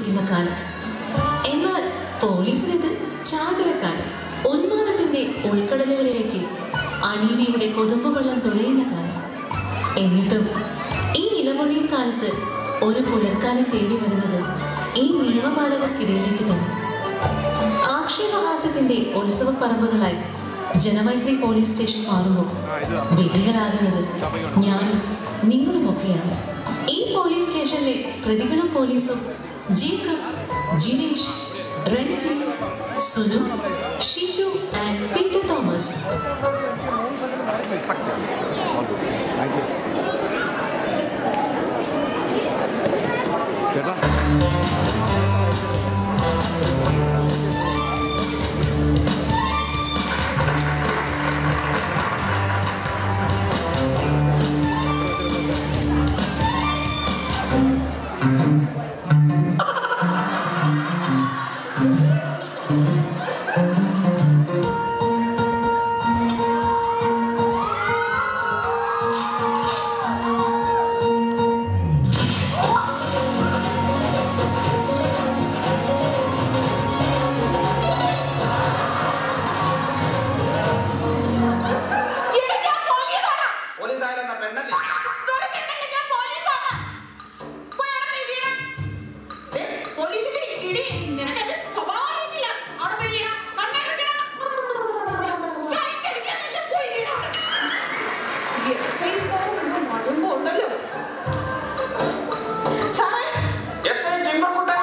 കൊണ്ടിരിക്കുന്ന കാലം എന്നാൽ പോലീസിനിത് ചാകരക്കാലം ഉന്മാദത്തിന്റെ ഉൾക്കടലുകളിലേക്ക് അനീതിയുടെ കൊതുമ്പ് വെള്ളം തുഴയുന്ന കാലം എന്നിട്ടും ഈ ഇലമൊഴിയും കാലത്ത് ഒരു പുലർക്കാലം തേടി വരുന്നത് ഈ നിയമപാലകർക്കിടയിലേക്ക് തന്നെ ആക്ഷേപഹാസ്യത്തിന്റെ ഉത്സവ പറമ്പുകളായി ജനമൈത്രി പോലീസ് സ്റ്റേഷൻ മാറുമ്പോൾ വിധികളാകുന്നത് ഞാനും നിങ്ങളുമൊക്കെയാണ് ഈ പോലീസ് സ്റ്റേഷനിലെ പ്രതികളും പോലീസും Jacob Jinesh Renzi Sunu Shiju and Peter Thomas പോലീസായാലെന്ന പെണ്ണല്ലേ എസ് ഐ ടിമ്പർകുട്ടൻ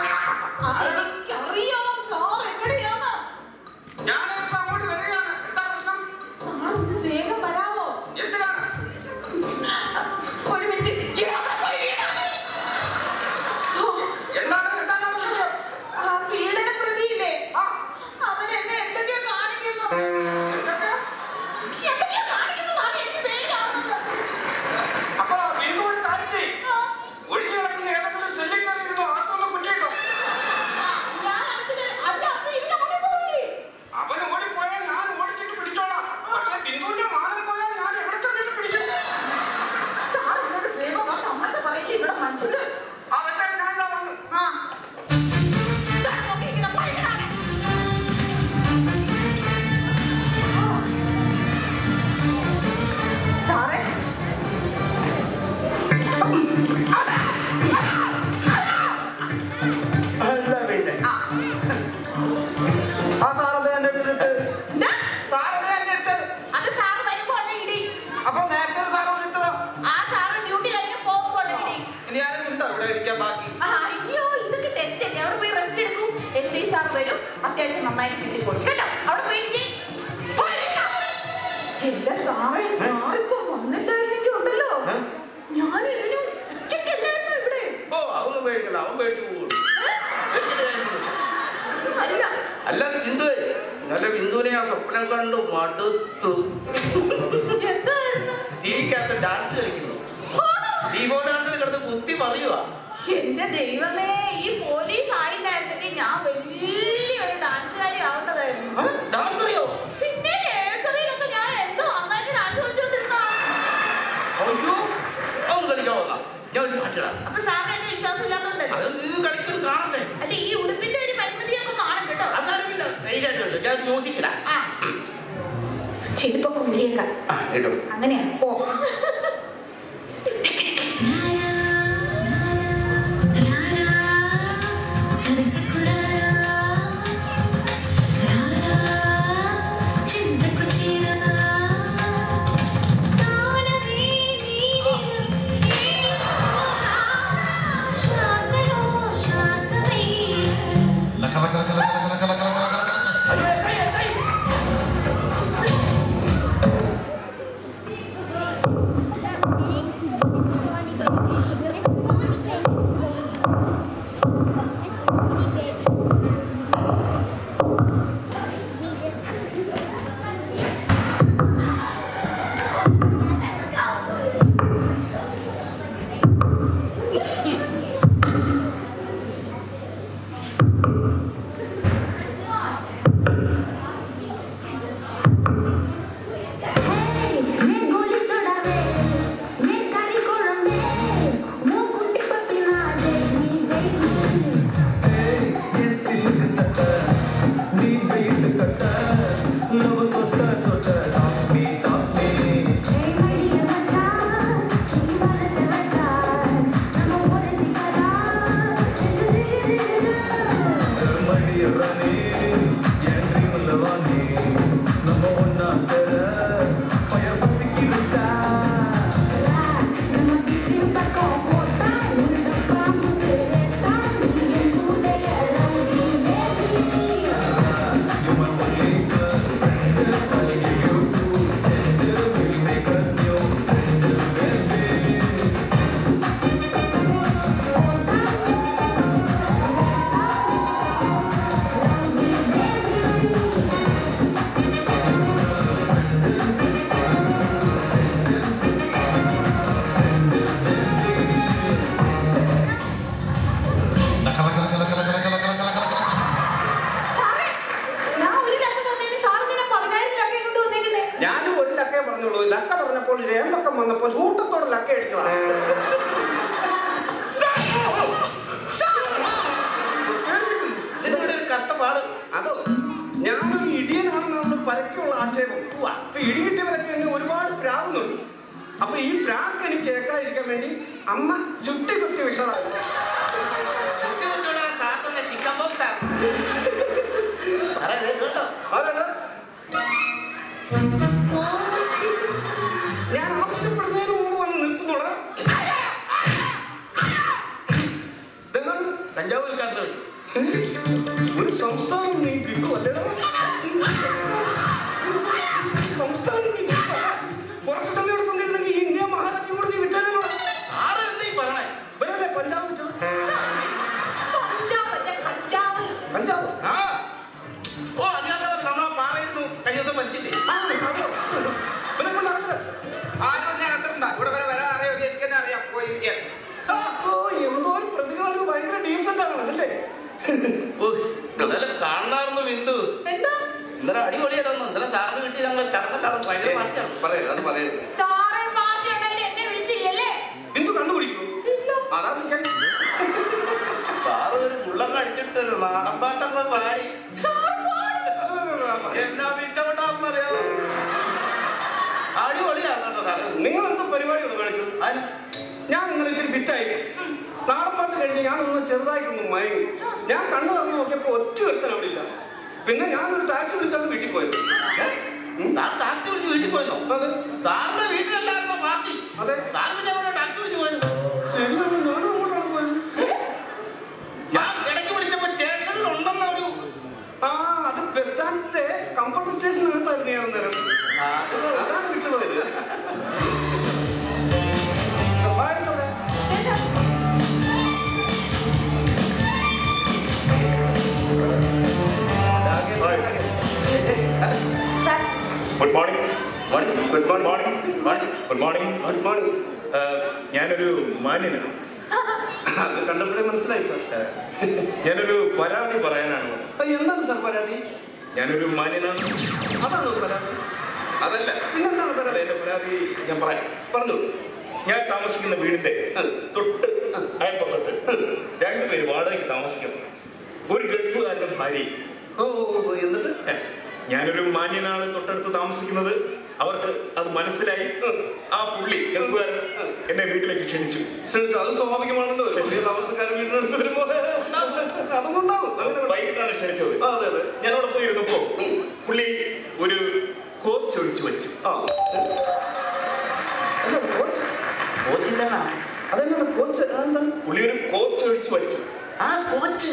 ഞാനിപ്പോ അങ്ങോട്ട് വരികയാണ് എന്താ പ്രശ്നം വേഗം വരാമോ എന്തിനാണ് ഒരു മിനിറ്റ് ഇവിടെ പോയി വീണാണ്. ഓ, എന്താണ് എന്താണ് പ്രശ്നം ആ പീഡന പ്രതിയില്ലേ ആ അവൻ എന്നെ എന്തൊക്കെയോ കാണിക്കുന്നു എന്തൊക്കെ എന്തൊക്കെയോ കാണിക്കുന്നു സാറേ എനിക്ക് പേടിയാവുന്നത് അപ്പൊ വീണ്ടും ഒരു കാര്യം ചെയ്യ്. ഒഴുകി കിടക്കുന്ന ഏതെങ്കിലും സെല്ലിൽ കയറിയിരുന്നോ അകത്തൊന്ന് കുറ്റിയിട്ടോ ഞാൻ അതിന് അല്ല അപ്പൊ ഇതിനകത്ത് പോയി അവന് ഓടിപ്പോയാൽ ഞാൻ ഓടിച്ചിട്ട് പിടിച്ചോളാം പക്ഷെ ബിന്ദുവിന്റെ മാനം പോയാൽ ഞാൻ എവിടെ ചെന്നിട്ട് പിടിക്കും സാർ എന്നോട് വേഗം ആ തമാശ പറയും ഇവിടെ മനുഷ്യര് ആ വെച്ചാൽ ഞാൻ ഇതാ വന്നു ആ സാർ നോക്കിയിരിക്കുന്ന പയ്യനാണ്. സാറേ അല്ല പിന്നെ ആ, ആ സാറല്ലേ എന്റെ അടുത്ത് എന്താ? സാറല്ലേ എന്റെ അടുത്തത് അത് സാറ് വരുമ്പോ ഉള്ള ഇടി അപ്പൊ നേരത്തെ ഒരു സാറോ വിളിച്ചതോ ആ സാറ് ഡ്യൂട്ടി കഴിഞ്ഞ് പോകുമ്പോ ഉള്ള ഇടി ഇനി ആരും ഉണ്ടോ ഇവിടെ ഇരിക്കാൻ ബാക്കി ആ, അയ്യോ ഇതൊക്കെ ടെസ്റ്റ് അല്ലേ അവിടെ പോയി റെസ്റ്റ് എടുക്കൂ എസ് ഐ സാർ വരും അത്യാവശ്യം നന്നായി കിട്ടി കൊടുക്കും കേട്ടോ അവിടെ പോയി ഇരിക്ക്. പോയി ഇരിക്കാം. എന്റെ സാറേ സാറിപ്പോ വന്നിട്ടായിരുന്നെങ്കിൽ ഉണ്ടല്ലോ ഏ? ഞാൻ ഇതിന് ഉച്ചയ്ക്കല്ലായിരുന്നു ഇവിടെ ഓ അവന് പേടിക്കണ്ട അവൻ പേടിച്ചു പോകും അല്ല അല്ല ബിന്ദു നല്ല ബിന്ദുവിനെ ആ സ്വപ്നം കണ്ടു മടുത്തു എന്തായിരുന്നു ടിവിക്കകത്ത് ഡാൻസ് കളിക്കുന്നു ഡീഫോ ഡാൻസിൽ കിടന്ന് കുത്തി മറിയുക എന്റെ ദൈവമേ ഈ പോലീസ് ആയില്ലായിരുന്നെങ്കിൽ ഞാൻ വലിയൊരു ഡാൻസുകാരി ആവേണ്ടതായിരുന്നു ഡാൻസ് അറിയോ പിന്നെ നേഴ്സറിയിലൊക്കെ ഞാൻ എന്തോ നന്നായിട്ട് ഡാൻസ് കളിച്ചോണ്ടിരുന്നാ അയ്യോ അവൻ കളിക്കാൻ വന്നാ ഞാൻ ഒരു പാട്ടിടാം അപ്പൊ സാറിന് എന്റെ വിശ്വാസം ഇല്ലാത്തതുണ്ടല്ലോ അത് നീ കളിക്കുന്നത് കാണട്ടെ അല്ല ഈ ഉടുപ്പിന്റെ ഒരു പരിമിതിയൊക്കെ കാണും കേട്ടോ അസാരമില്ല ധൈര്യമായിട്ടുണ്ട് ഞാൻ മ്യൂസിക് ഇടാം ആ ചെരുപ്പൊക്കെ ഉള്ളിയേക്കാം ആ, കേട്ടോ അങ്ങനെയാ പോ അയ്യോ, എസ് ഐ, എസ് ഐ. ഇടികിട്ടിയവരൊക്കെ എന്നെ ഒരുപാട് പ്രാകുന്നുണ്ട് അപ്പൊ ഈ പ്രാക്ക് എനിക്ക് കേൾക്കാതിരിക്കാൻ വേണ്ടി അമ്മ ചുട്ടി കുത്തി വിട്ടതാണ് സാറിന്റെ ചിക്കൻ ബോക്സ് സാറേ ഇത് കേട്ടോ അതായത് ഞാൻ ആവശ്യപ്പെടുന്നതിന് മുമ്പ് വന്ന് നിൽക്കുന്നോളാ ഇതെന്താണ് കഞ്ചാവ് വിൽക്കാൻ വേണ്ടി ഒരു സംസ്ഥാനം നീ കിട്ടും അല്ലേടാ സംസ്ഥാനം നീ വിൽക്കുവോ? കുറച്ച് സമയം ഇവിടെ തന്നിരുന്നെങ്കിൽ ഇന്ത്യ മഹാരാജ്യം കൂടെ നീ വിറ്റാലോ ആറ് എന്താ ഈ പറയണേ ഇവരല്ലേ പഞ്ചാബ് വിറ്റത് കഞ്ചാവല്ല, കഞ്ചാവ്. പഞ്ചാബ് ആ ഓ അതിനകത്ത് നമ്മളെ പാറയിരുന്നു കഴിഞ്ഞ ദിവസം വലിച്ചില്ലേ ആ അതോ ഇവരെ കൊണ്ട് അകത്ത് ആരും ഞാൻ അത്രണ്ട ഇവിടെ വരെ വരാൻ അറിയോ എനിക്കെന്നെ അറിയാം പോയിരിക്കാൻ ആ, ഓ എന്തോ ഒരു പ്രതികാരം ഭയങ്കര ഡീസന്റ് ആണ് അല്ലേ ഓ ഇന്നലെ കാണാറുന്നു ബിന്ദു എന്താ? ഇന്നലെ അടിപൊളിയായിരുന്നു ഇന്നലെ സാറിന് കിട്ടി ഞങ്ങൾ ചടങ്ങെല്ലാം ഭയങ്കര മാറ്റിയാണ് പറയരുത് അത് പറയരുത് സാറേ പാർട്ടി ഉണ്ടല്ലേ എന്നെ വിളിച്ചില്ലല്ലേ ബിന്ദു കണ്ടുപിടിക്കൂ അതാ വിളിക്കാൻ സാറ് ഒരു ഉള്ളങ്ങ് അടിച്ചിട്ട് നാടൻ പാട്ടങ്ങൾ പാടി സാർ പാടും. എന്നാ പിച്ചപ്പെട്ടാന്നറിയാമോ അടിപൊളിയാണ് കേട്ടോ സാറ് നിങ്ങൾ എന്താ പരിപാടിയാണ് കാണിച്ചത് അതിന് ഞാൻ ഇന്നലെ ഇച്ചിരി ഫിറ്റായി നാടൻ പാട്ട് കഴിഞ്ഞ് ഞാൻ ഒന്ന് ചെറുതായിട്ടൊന്ന് മയങ്ങി ഞാൻ കണ്ണു തുറന്ന് നോക്കിയപ്പോൾ ഒറ്റ ഒരുത്തൻ അവിടെ ഇല്ല പിന്നെ ഞാനൊരു ടാക്സി വിളിച്ചാണ് വീട്ടിൽ പോയത് സാർ ടാക്സി വിളിച്ച് വീട്ടിൽ പോയല്ലോ അതെ സാറിന്റെ വീട്ടിലല്ലായിരുന്നോ പാർട്ടി അതെ സാർ പിന്നെ അവിടെ ടാക്സി വിളിച്ച് പോയത് ശരിയാണ് ഞാനും അങ്ങോട്ടാണ് പോയത് ഞാൻ ഇടയ്ക്ക് വിളിച്ചപ്പോ സ്റ്റേഷനിൽ ഉണ്ടെന്ന് ഒരു ആ അത് ബസ് സ്റ്റാൻഡിന്റെ കംഫർട്ട് സ്റ്റേഷനകത്തായിരുന്നു ഞാൻ അന്നേരം അതാണ് വിട്ടുപോയത് ഫയൽ എവിടെ? എന്താ? Sir, good morning good good morning good morning good morning ഞാനൊരു മാന്യനാണ് അത് കണ്ടപ്പോഴേ മനസ്സിലായി സാർ ഞാനൊരു പരാതി പറയാനാണ് വന്നത്. അപ്പൊ എന്താണ് സാർ പരാതി ഞാനൊരു മാന്യനാണ് അതാണോ പരാതി അതല്ല പിന്നെന്താണ് അല്ല, പരാതി എന്റെ പരാതി ഞാൻ പറയാം പറഞ്ഞു ഞാൻ താമസിക്കുന്ന വീടിന്റെ തൊട്ട് അയൽപ്പക്കത്ത് രണ്ടുപേര് വാടകയ്ക്ക് താമസിക്കുന്നു ഒരു ഗൾഫുകാരനും ഭാര്യയും ഓ ഓ, ഓ, എന്നിട്ട് ഞാനൊരു മാന്യനാണ് തൊട്ടടുത്ത് താമസിക്കുന്നത് അവർക്ക് അത് മനസ്സിലായി ആ പുള്ളി ഗൾഫുകാരൻ എന്നെ വീട്ടിലേക്ക് ക്ഷണിച്ചു ശ്രമിച്ചു അത് സ്വാഭാവികമാണല്ലോ വലിയ താമസക്കാരൻ വീടിനടുത്ത് വരുമ്പോ അതുകൊണ്ടാവും അങ്ങനെ വൈകിട്ടാണ് ക്ഷണിച്ചത് ആ, അതെ അതെ ഞാൻ അവിടെ പോയിരുന്നപ്പോ പുള്ളി ഒരു കോച്ച് ഒഴിച്ചു വെച്ചു ആ അല്ല, കോച്ച് കോച്ചിന്റെയാണോ അതെന്താണ് കോച്ച് അതെന്താണ് പുള്ളി ഒരു കോച്ച് ഒഴിച്ചു വെച്ചു ആ കോച്ച്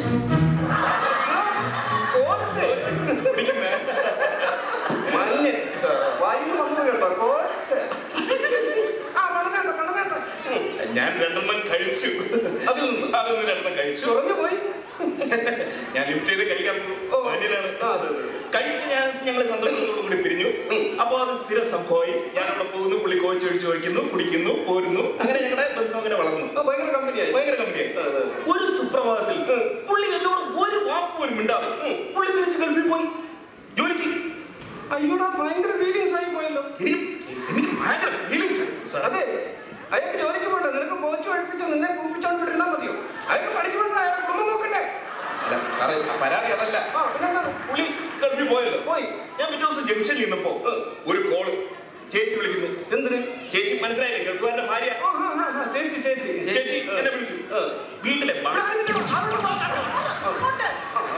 കോച്ച് പിടിക്കുന്ന മഞ്ഞ് വായിൽ വന്നത് കേട്ടോ കോച്ച് ആ പണനേട്ട പണനേട്ട ഞാൻ രണ്ടെണ്ണം കഴിച്ചു അതിൽ നിന്ന് അതിൽ നിന്ന് രണ്ടെണ്ണം കഴിച്ചു ചുറഞ്ഞു പോയി ഞാൻ ലിഫ്റ്റ് ചെയ്ത് കഴിക്കാൻ ഓ. മാന്യനാണ് ആ, അതെ, അതെ. കഴിച്ച് ഞാൻ ഞങ്ങൾ സന്തോഷത്തോടു കൂടി പിരിഞ്ഞു അപ്പൊ അത് സ്ഥിര സംഭവമായി ഞാൻ അവിടെ പോകുന്നു പുള്ളി കോച്ച് ഒഴിച്ചു വയ്ക്കുന്നു കുടിക്കുന്നു പോരുന്നു അങ്ങനെ ഞങ്ങളുടെ ബന്ധം അങ്ങനെ വളർന്നു ആ, ഭയങ്കര കമ്പനിയായി ഭയങ്കര കമ്പനിയായി ആ, അതെ. ഒരു സുപ്രഭാതത്തിൽ പുള്ളി എന്നോട് ഒരു വാക്ക് പോലും മിണ്ടാതെ പുള്ളി തിരിച്ച് ഗൾഫിൽ പോയി ജോലിക്ക് അയ്യോടാ ഭയങ്കര ഫീലിങ്സ് ആയി പോയല്ലോ എനിക്ക് എനിക്ക് ഭയങ്കര ഫീലിങ്സ് അതെ അയാൾക്ക് ജോലിക്ക് പോകണ്ട നിനക്ക് കോച്ച് പഠിപ്പിച്ച് നിന്നെ കൂപ്പിച്ചോണ്ടിരുന്നാ മതിയോ അയാൾക്ക് പണിക്ക് പോകണ്ട അയാളെ കുടുംബം നോക്കണ്ടേ അല്ല സാറേ പരാതി അതല്ല ആ പിന്നെന്താണ് പുള്ളി ഗൾഫിൽ പോയല്ലോ പോയി ഞാൻ പിറ്റേ ദിവസം ജംഗ്ഷനിൽ നിന്നപ്പോ ഒരു കോള് ചേച്ചി വിളിക്കുന്നു എന്തിന് ചേച്ചി മനസ്സിലായില്ലേ ഗൾഫുകാരന്റെ ഭാര്യ ഓ, ആ, ആ, ആ, ചേച്ചി ചേച്ചി ചേച്ചി എന്നെ വിളിച്ചു വീട്ടിലെ ഭ- അങ്ങോട്ട്.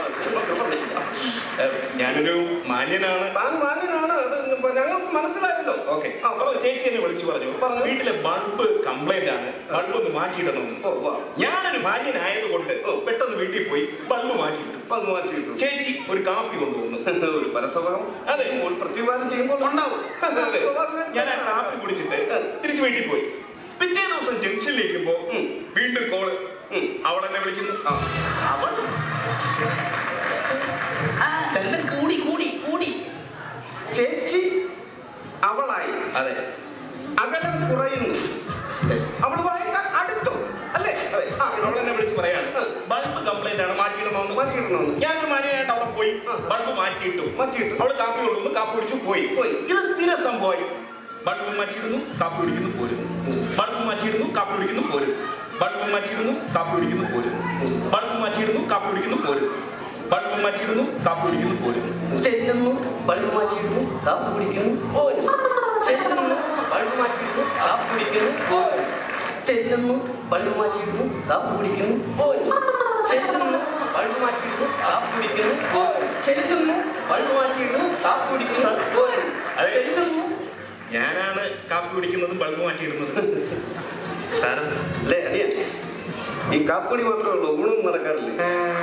ഏ, ഞാനൊരു മാന്യനാണ് താൻ മാന്യനാണ് അത് ഞങ്ങൾക്ക് മനസ്സിലായല്ലോ ഓക്കെ ആ, അപ്പൊ പറഞ്ഞു. ചേച്ചി എന്നെ വിളിച്ചു പറഞ്ഞു പറഞ്ഞു. വീട്ടിലെ ബൾബ് കംപ്ലൈന്റ് ആണ് ബൾബ് ഒന്ന് മാറ്റിയിടണമെന്ന് ഓ വാ ഞാനൊരു മാന്യനായതുകൊണ്ട് പെട്ടെന്ന് വീട്ടിൽ പോയി ബൾബ് മാറ്റിയിട്ടു അപ്പൊ അത് മാറ്റിയിട്ടു ചേച്ചി ഒരു കാപ്പി കൊണ്ടുവന്നു ഒരു പരസ്വഭാവം അതെ. ഒരു പ്രതിവാദം ചെയ്യുമ്പോൾ ഉണ്ടാവും അതെ. സ്വാഭാവികമായിട്ടും ഞാൻ ആ കാപ്പി കുടിച്ചിട്ട് തിരിച്ചു വീട്ടിൽ പോയി പിറ്റേ ദിവസം ജംഗ്ഷനിലേക്കുമ്പോ വീണ്ടും കോള് അവൾ എന്നെ വിളിക്കുന്നു അവൾ ആ ബന്ധം കൂടി കൂടി കൂടി ചേച്ചി അവളായി അതെ അകലം കുറയുന്നു അവളുമായിട്ട് അടുത്തു അല്ലേ അതെ ആ അവൾ എന്നെ വിളിച്ച് പറയാണ് ബൾബ് കംപ്ലൈന്റ് ആണ് മാറ്റിയിടണമെന്ന് മാറ്റിയിടണമെന്ന് ഞാൻ മാന്യനായിട്ട് അവിടെ പോയി ബൾബ് മാറ്റിയിട്ടു മാറ്റിയിട്ടു. അവള് കാപ്പി കൊണ്ടുവന്നു കാപ്പി കുടിച്ചു പോയി പോയി. ഇത് സ്ഥിര സംഭവമായി ബൾബ് മാറ്റിയിടുന്നു കാപ്പി കുടിക്കുന്നു പോരുന്നു ബൾബ് മാറ്റിയിടുന്നു കാപ്പി കുടിക്കുന്നു പോരുന്നു ബൾബ് മാറ്റിയിടുന്നു കാപ്പി കുടിക്കുന്നു പോരുന്നു ബൾബ് മാറ്റിയിടുന്നു കാപ്പി കുടിക്കുന്നു പോരുന്നു ബൾബ് മാറ്റിയിടുന്നു കാപ്പി കുടിക്കുന്നു പോരുന്നു ചെല്ലുന്നു ബൾബ് മാറ്റിയിടുന്നു കാപ്പ് കുടിക്കുന്നു പോരുന്നു ബൾബ് മാറ്റിയിടുന്നു കാപ്പി കുടിക്കുന്നു പോരുന്നു ചെല്ലുന്നു ബൾബ് മാറ്റിയിടുന്നു കാപ്പി കുടിക്കുന്നു പോരുന്നു ചെല്ലുന്നു ബൾബ് മാറ്റിയിടുന്നു കാപ്പി കുടിക്കുന്നു പോരുന്നു ചെല്ലുന്നു ബൾബ് മാറ്റിയിടുന്നു കാപ്പി കുടിക്കുന്നു പോരുന്നു അതെ. ചെല്ലുന്നു ഞാനാണ് കാപ്പി കുടിക്കുന്നതും ബൾബ് മാറ്റിയിടുന്നതും സാരം അല്ലേ അനിയ ഈ കാപ്പുടി മാത്രമേ ഉള്ളൂ ഊണൊന്നും നടക്കാറില്ലേ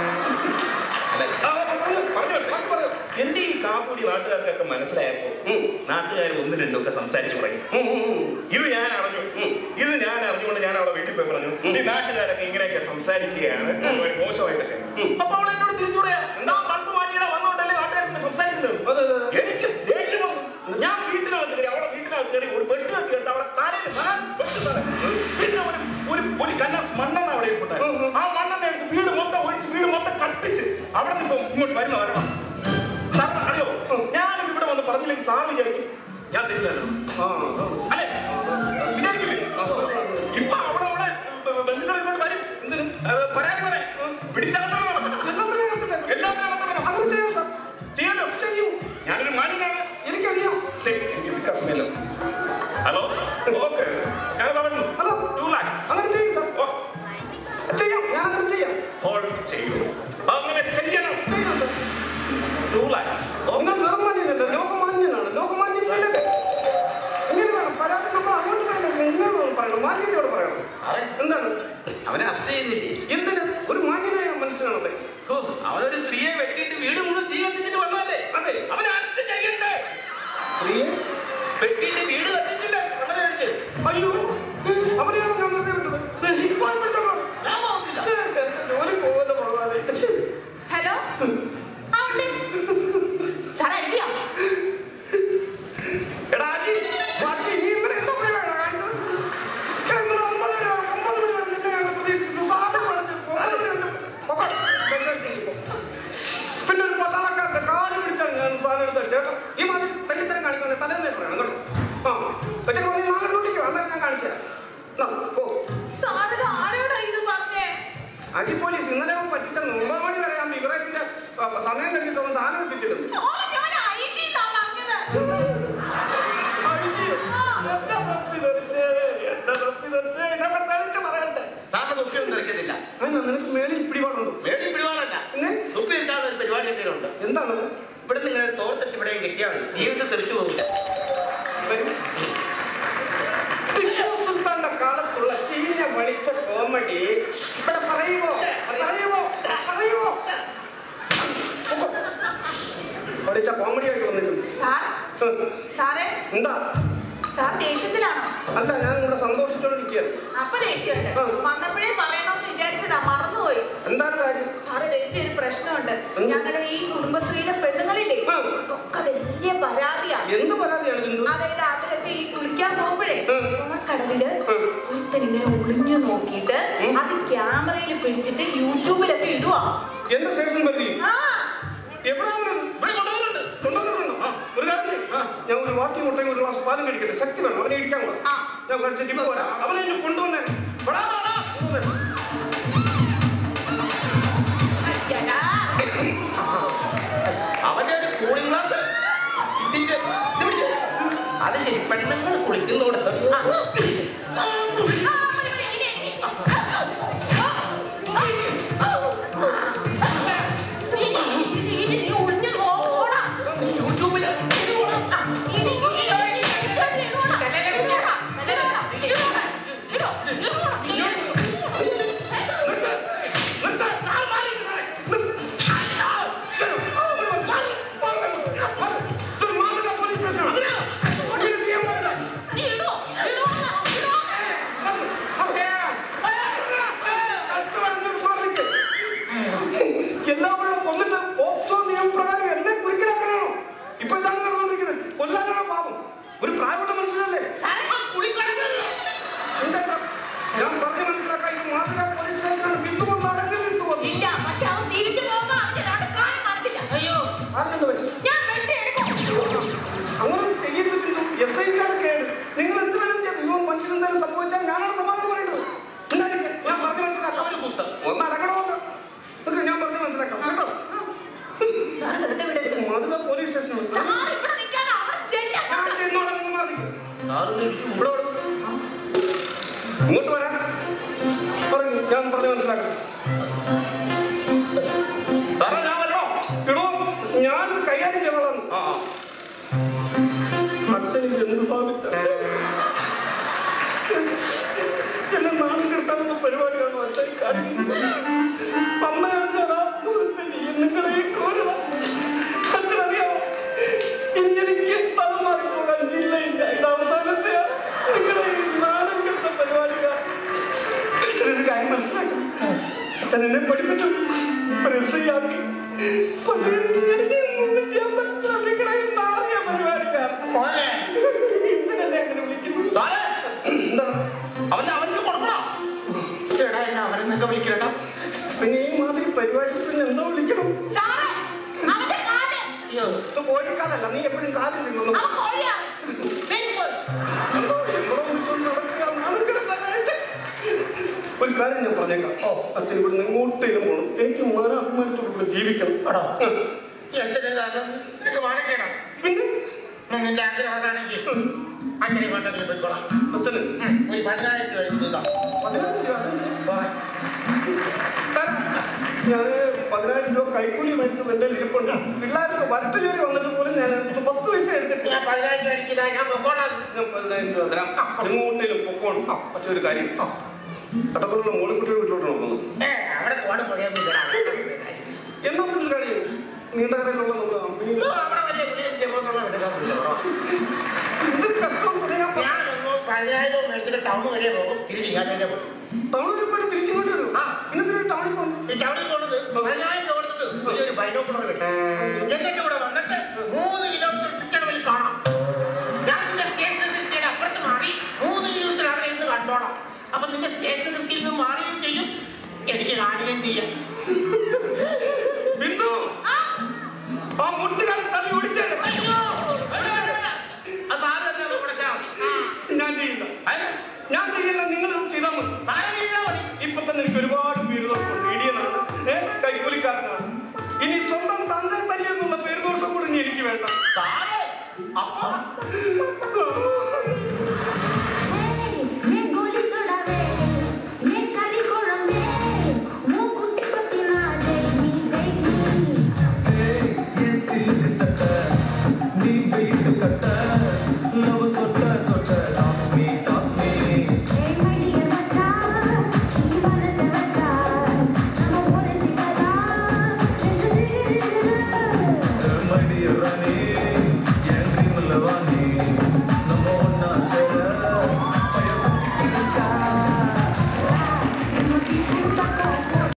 ആ, പറഞ്ഞു, പറഞ്ഞു, പറഞ്ഞു. എന്റെ ഈ കാപ്പുടി നാട്ടുകാർക്കൊക്കെ മനസ്സിലായപ്പോ ഉം. നാട്ടുകാർ ഒന്ന് രണ്ടൊക്കെ സംസാരിച്ചു തുടങ്ങി ഉം, ഉം, ഉം. ഇത് ഞാൻ അറിഞ്ഞു ഇത് ഞാൻ അറിഞ്ഞുകൊണ്ട് ഞാൻ അവളെ വീട്ടിൽ പോയി പറഞ്ഞു ഈ നാട്ടുകാരൊക്കെ ഇങ്ങനെയൊക്കെ സംസാരിക്കുകയാണ് ഒരു മോശമായിട്ടൊക്കെ അപ്പൊ അവൾ എന്നോട് തിരിച്ചു പറയാ എന്താ ബൾബ് മാറ്റിയിടാ വന്നോണ്ടല്ലേ നാട്ടുകാരൊക്കെ സംസാരിക്കുന്നത് അതെ, അതെ, അതെ. എനിക്ക് ദേഷ്യം വന്നു ഞാൻ വീട്ടിനകത്ത് കയറി അവളെ വീട്ടിനകത്ത് കയറി ഒരു പെട്ട് കത്തി എടുത്ത് അവളെ തലയിൽ നാല് പെട്ട് തറ. പിന്നെ ഒരു ഒരു ഒരു കന്നാസ് മണ്ണെണ്ണ അവിടെ ഇരിപ്പുണ്ടായിരുന്നു ആ മണ്ണെണ്ണ എടുത്ത് വീട് മൊത്തം ഒഴിച്ച് വീട് മൊത്തം കത്തിച്ച് അവിടെ നിന്ന് ഇപ്പൊ ഇങ്ങോട്ട് വരുന്ന വരണം സാറിന് അറിയോ ഞാൻ ഇവിടെ വന്ന് പറഞ്ഞില്ലെങ്കിൽ സാർ വിചാരിക്കും ഞാൻ തെറ്റില്ലല്ലോ ആ, അല്ലേ വിചാരിക്കില്ലേ ഇപ്പൊ അവിടെ അവിടെ ബന്ധുക്കൾ ഇങ്ങോട്ട് വരും എന്തിന് ഏ, പരാതി പറയാൻ പിടിച്ചകത്തണം എല്ലാത്തിനും അകത്തിട്ടേ. എല്ലാത്തിനും അകത്തണം അങ്ങനെ ചെയ്യാം സാർ ചെയ്യാലോ ചെയ്യൂ ഞാനൊരു മാന്യനാണ് എനിക്കറിയാം ശരി എനിക്ക് വികാസമല്ലോ ഹലോ ഓക്കെ ഞാനത് വരുന്നു ഹലോ. ടു ലാക്സ് അങ്ങനെ ചെയ്യും സാർ ഓ ചെയ്യാം ഞാൻ അങ്ങനെ ചെയ്യാം ഹോൾഡ് ചെയ്യൂ അങ്ങനെ ചെയ്യണം ചെയ്യാം സാർ ടു ലാക്സ് നിങ്ങൾ വെറും മാന്യനല്ല ലോകമാന്യനാണ് ലോകമാന്യത്തിലല്ലേ എങ്ങനെ വേണം പരാതി നമ്മൾ അങ്ങോട്ട് പറയണം നിങ്ങൾ പറയണം മാന്യതയോട് പറയണം സാറേ എന്താണ് അവനെ അറസ്റ്റ് ചെയ്യുന്നില്ലേ എന്തിന് ഒരു മാന്യനായ മനുഷ്യനാണത് ഓ അവനൊരു സ്ത്രീയെ വെട്ടിയിട്ട് വീട് മുഴുവൻ തീ കത്തിച്ചിട്ട് വന്നതല്ലേ അതെ അവനെ അറസ്റ്റ് ചെയ്യണ്ടേ സ്ത്രീയെ വെട്ടിയിട്ട് വീട് കത്തിച്ചില്ല വളരെ കഴിച്ച് അയ്യോ അവരെയാണ് ഞാൻ വെറുതെ വിട്ടത് ഇപ്പോൾ വിട്ടല്ലോ ഞാൻ പോകുന്നില്ല ശ്ശേ, എന്റെ ജോലി പോകുന്ന ഭഗവാനെ ഹലോ ആ ഉണ്ട് സാറേ അടിയാ എടാ അജി അജി നീ ഇന്നലെ എന്താ പരിപാടിയാ കാണിച്ചത് എടാ ഇന്നലെ ഒമ്പത് മണി വരെ- ഒമ്പത് മണി വരെ നിന്നെ ഞങ്ങൾ പ്രതീക്ഷിച്ചത് സാധനം വിളിച്ച് ഒമ്പത് മണി വരെ പൊക്കോ. പിന്നെ ഒരു പട്ടാളക്കാരന്റെ കാല് പിടിച്ചാണ് ഞാൻ സാധനം എടുത്തത് ചേട്ടാ ഈ മാതിരി തല്ലിത്തരം കാണിക്കുന്ന തലേന്ന് പറയണം കേട്ടോ ആ എന്നിട്ട് പറഞ്ഞ് നാളെ ഡ്യൂട്ടിക്ക് അന്നേരം ഞാൻ കാണിച്ചു തരാം എന്നാ, പോ സാറിന് ആരോടാ ഇത് പറഞ്ഞേ അജി പോലീസ് ഇന്നലെ അവൻ പറ്റിച്ചെന്ന് ഒമ്പത് മണി വരെ ഞാൻ വിവരത്തിന്റെ ആ, സമയം കഴിഞ്ഞിട്ട് അവൻ സാധനം എത്തിച്ചിരുന്നു സാറ് ഞാൻ ഐജി എന്നാ പറഞ്ഞത് അജി, എന്റെ തപ്പി തെറിച്ചേ, എന്റെ തപ്പി തെറിച്ചേ, ഇതൊക്കെ തെളിച്ച് പറയണ്ടേ സാറിന് തൊപ്പിയൊന്നും നിറയ്ക്കത്തില്ല അതിനാ നിനക്ക് മേളിൽ പിടിപാടുണ്ടോ വേടി പിടിപാടല്ല പിന്നെ തൊപ്പി എടുക്കാനുള്ള ഒരു പരിപാടി എന്തെങ്കിലും ഉണ്ട് എന്താണത് ഇവിടെ നിങ്ങൾ തോർത്തിട്ട് ഇവിടെ കെട്ടിയാൽ മതി ജീവിതത്തിൽ തെറിച്ചു പോകില്ല ടിപ്പു സുൽത്താന്റെ കാലത്തുള്ള ചീഞ്ഞ വളിച്ച കോമഡി ഇവിടെ പറയുമോ പറയുമോ പറയുമോ വളിച്ച കോമഡി ആയിട്ട് വന്നിട്ടുണ്ട് സാർ ഉം. സാറേ എന്താ സാർ ദേഷ്യത്തിലാണോ അല്ല ഞാൻ ഇവിടെ സന്തോഷിച്ചോണ്ടിരിക്കുകയാണ് അപ്പൊ ദേഷ്യമുണ്ട് ആ. വന്നപ്പോഴേ പറയണമെന്ന് വിചാരിച്ചതാ മറന്നുപോയി എന്താണ് കാര്യം സാറ് വലിയൊരു പ്രശ്നമുണ്ട് ഉം. ഞങ്ങളുടെ ഈ കുടുംബശ്രീയിലെ പെണ്ണുങ്ങളില്ലേ ആ. ഒക്കെ വലിയ പരാതിയാ എന്ത് പരാതിയാണ് ബിന്ദു അതായത് അവരൊക്കെ ഈ കുളിക്കാൻ പോകുമ്പോഴേ ഉം. കടവില് ഉം. ഒരുത്തൻ ഇങ്ങനെ ഒളിഞ്ഞു നോക്കിയിട്ട് ഉം. അത് ക്യാമറയിൽ പിടിച്ചിട്ട് യൂട്യൂബിലൊക്കെ ഇടുവാ എന്റെ സ്റ്റേഷൻ പരിധി ആ എവിടെയാണ് ഇവിടെ കൊണ്ടുവരുന്നുണ്ട് കൊണ്ടുവന്നിട്ടുണ്ടോ? ഒരു കാര്യം ചെയ്യ്. ഞാൻ ഒരു വാട്ടി മുട്ടയും ഒരു ഗ്ലാസ് പാലും കഴിക്കട്ടെ ശക്തി വേണം അവനെ ഇടിക്കാൻ കൂടെ ആ. ഞാൻ കഴിച്ചിട്ട് ഇപ്പൊ വരാം അവനെ ഇനി കൊണ്ടുവന്നേ വടാ, വടാ, കൊണ്ടുവന്നേ. അയ്യടാ. അവന്റെ ഒരു കൂളിംഗ് ഗ്ലാസ് ഇട്ടിച്ച് ഇത് പിടിച്ച്. അത് ശരി പെണ്ണുങ്ങൾ കുളിക്കുന്നിടത്ത് ആ. ആ, മതി, മതി, ഇനി എനിക്ക്. ആ, ആ, ആ, ആ, ആ. ഇനി, ഇനി, ഇനി നീ ഒളിഞ്ഞു നോക്കോടാ. യൂട്യൂബിൽ ആ, ഇനി, ഇനി, ഇനി, ഇനി ഇടുവാടാ. ഇടുവാടാ. ഇടുവാടാ. ഇടുവാടാ. ഇടോ. ഇടുവാടാ. നിർത്ത്. നിർത്ത്. കാൽ മാറി സാറേ. നിർത്ത്. അയ്യോ. മാറി. മാറി. മാറി. ഇത് മാതൃകാ പോലീസ് സ്റ്റേഷനാണ്. ഇങ്ങനെ ചെയ്യാൻ പാടില്ല. നീ ഇടോ. ഇടുവാടാ. ഇടുവാടാ. മാറി. മാറി. അടുത്ത് വരുന്നൊരു സ്വാമിക്ക്. എല്ലാവരുടെ കൊന്നിട്ട് പോക്സോ നിയമപ്രകാരം എന്നെ കുരുക്കിലാക്കാനാണോ ഇപ്പൊ ഇതാണ് നടന്നുകൊണ്ടിരിക്കുന്നത് കൊല്ലാനാണോ പാപം ഒരു പ്രായമുള്ള മനുഷ്യനല്ലേ സാറേ, എന്താ? ഞാൻ പറഞ്ഞു മനസ്സിലാക്കാം ഇത് മാതൃകാ പോലീസ് സ്റ്റേഷനാണ് ബിന്ദു വന്നാണെങ്കിൽ ബിന്ദു വന്നു ഇല്ല പക്ഷെ അവൻ തിരിച്ചു പോകുമ്പോ അവന്റെ രണ്ട് കാര്യം കണ്ടില്ല അയ്യോ ആരെന്ന് വരും ഞാൻ വെട്ടിയെടുക്കും അങ്ങനെ ചെയ്യരുത് ബിന്ദു എസ് ഐക്കാണ് കേട് നിങ്ങൾ എന്ത് വേണം ചെയ്തു ഇവൻ മനുഷ്യൻ എന്തെങ്കിലും സംഭവിച്ചാൽ ഞാനാണ് സമാധാനം പറയേണ്ടത് ഉണ്ടായിരിക്കെ? ഞാൻ പറഞ്ഞു മനസ്സിലാക്കാം ഒരു കുത്തം ഒന്ന് അടക്കണമല്ലോ നിനക്ക് ഞാൻ പറഞ്ഞു മനസ്സിലാക്കാം പരിപാടിയാണ് വെച്ചാൽ ഈ കാര്യം അമ്മ അറിഞ്ഞാൽ ആത്മഹത്യ ചെയ്യും നിങ്ങളെ ഈ ക്രൂരത അച്ഛനറിയാമോ ഇങ്ങനെക്ക് സ്ഥലം മാറി പോകാൻ ജില്ലയില്ല ഇത് അവസാനത്തെ നിങ്ങളെ ഈ നാണം കെട്ട പരിപാടിയാണ് അച്ഛനൊരു കാര്യം മനസ്സിലാക്കി അച്ഛൻ എന്നെ പഠിപ്പിച്ചു ഒരു എസ് ഐ ആക്കി പക്ഷേ എനിക്ക് എനിക്ക് ഒന്നും ചെയ്യാൻ പറ്റില്ല നിങ്ങളെ ഈ നാറിയ പരിപാടിക്കാർ മോനെ എന്തിനെന്നെ അങ്ങനെ വിളിക്കുന്നു സാറേ എന്താണ് അവന്റെ അവനക്ക് കൊടുക്കണോ എടാ എന്നെ അവനെന്നൊക്കെ വിളിക്കണോ പിന്നെ ഈ മാതിരി പരിപാടി പിന്നെ എന്തോ വിളിക്കണം സാറേ അവന്റെ കാല് അയ്യോ ഇത് കോഴിക്കാലല്ല നീ എപ്പോഴും കാലം തിന്നു അവൻ കോഴിയാ വെരി ഗുഡ് എന്തോ എന്തോ വിളിച്ചോണ്ട് നടക്കുക നാണം കിടത്താനായിട്ട് ഒരു കാര്യം ഞാൻ പറഞ്ഞേക്കാം ഓ അച്ഛൻ ഇവിടുന്ന് ഇങ്ങോട്ടേലും പോകണം എനിക്ക് വളരെ അഭിമാനത്തോടു കൂടെ ജീവിക്കണം എടാ ഈ അച്ഛനെ കാരണം നിനക്ക് മാനക്കേടാ പിന്നെ നിന്റെ ആഗ്രഹം അതാണെങ്കിൽ അച്ഛനെ കൊണ്ടെങ്കിലും പോയിക്കോളാം അച്ഛന് ഉം, ഒരു പതിനായിരം രൂപ എനിക്ക് തന്നോ. പതിനായിരം രൂപ അതെന്ത്? തരാം. ഞാന് പതിനായിരം രൂപ കൈക്കൂലി മേടിച്ചത് എന്റെ ഇരിപ്പുണ്ട് പിള്ളേർക്ക് വരട്ട് ജോലി വന്നിട്ട് പോലും ഞാൻ ഇത് പത്ത് പൈസ എടുത്തിട്ടില്ല ഞാൻ പതിനായിരം രൂപ എനിക്ക് ഇതാ, ഞാൻ പൊക്കോളാം ഞാൻ പതിനായിരം രൂപ തരാം എങ്ങോട്ടേലും പൊക്കോണം പക്ഷെ ഒരു കാര്യം കട്ടപ്പുറമുള്ള മോളിക്കുട്ടിയുടെ വീട്ടിലോട്ട് നോക്കുന്നു ഏ അവിടെ കോട പൊടിയാൻ എന്നാ ഒരു കാര്യം നീണ്ടകരയിലുള്ള നമ്മുടെ അമ്മിനിയിൽ അവിടെ വലിയ പുള്ളിയും ജമോട്ടുള്ള എടുക്കാറില്ല എന്തൊരു കഷ്ടം പറയാം ഞാൻ ഒന്ന് പതിനായിരം രൂപ മേടിച്ചിട്ട് ടൗൺ വരെ പോകും തിരിച്ച് ഇങ്ങോട്ടേ പോകും ടൗണിൽ പോയിട്ട് തിരിച്ചിങ്ങോട്ട് വരും ആ. ഇന്നത്തെ ടൗണിൽ പോകും ഈ ടൗണിൽ പോണത് പതിനായിരം രൂപ കൊടുത്തിട്ട് വലിയൊരു ബൈനോക്കുലർ കിട്ടും എന്നിട്ട് ഇവിടെ വന്നിട്ട് മൂന്ന് കിലോമീറ്റർ ചുറ്റളവിൽ കാണാം ഞാൻ നിന്റെ സ്റ്റേഷൻ തിരിച്ചയുടെ അപ്പുറത്ത് മാറി മൂന്ന് കിലോമീറ്റർ അകലെ ഇന്ന് കണ്ടോളാം അപ്പൊ നിന്റെ സ്റ്റേഷൻ തിരിച്ചിൽ നിന്ന് മാറുകയും ചെയ്യും എനിക്ക് കാണുകയും ചെയ്യാം ബിന്ദു ആ മുട്ടുകാൽ തല്ലി ഓടിച്ചേ അയ്യോ ആ സാറ് തന്നെ ഒന്ന് വിളിച്ചാൽ മതി ഞാൻ ചെയ്യില്ല അതിന് ഞാൻ ചെയ്യില്ല നിങ്ങൾ ഇത് ചെയ്താൽ മതി സാരമില്ല മതി ഇപ്പൊ തന്നെ എനിക്ക് ഒരുപാട് പേരുദോഷമുണ്ട് ഇടിയനാണ് ഏ കൈക്കൂലിക്കാരനാണ് ഇനി സ്വന്തം തന്റെ തല്ലി എന്നുള്ള പേരുദോഷം കൂടി ഇനി എനിക്ക് വേണ്ട സാറേ അപ്പൊ